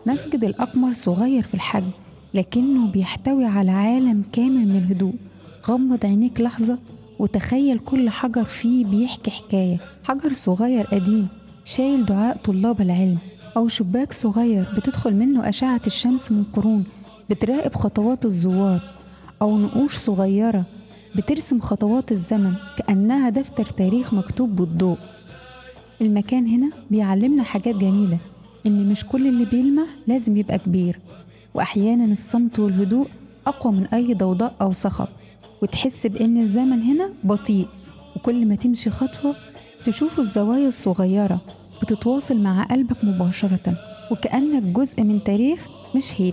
مسجد الأقمر صغير في الحجم لكنه بيحتوي على عالم كامل من الهدوء غمض عينيك لحظة وتخيل كل حجر فيه بيحكي حكاية حجر صغير قديم شايل دعاء طلاب العلم أو شباك صغير بتدخل منه أشعة الشمس من قرون بتراقب خطوات الزوار أو نقوش صغيرة بترسم خطوات الزمن كأنها دفتر تاريخ مكتوب بالضوء المكان هنا بيعلمنا حاجات جميلة إن مش كل اللي بيلمع لازم يبقى كبير وأحيانا الصمت والهدوء أقوى من أي ضوضاء أو صخب وتحس بإن الزمن هنا بطيء وكل ما تمشي خطوة تشوف الزوايا الصغيرة بتتواصل مع قلبك مباشرة وكأنك جزء من تاريخ مش هيت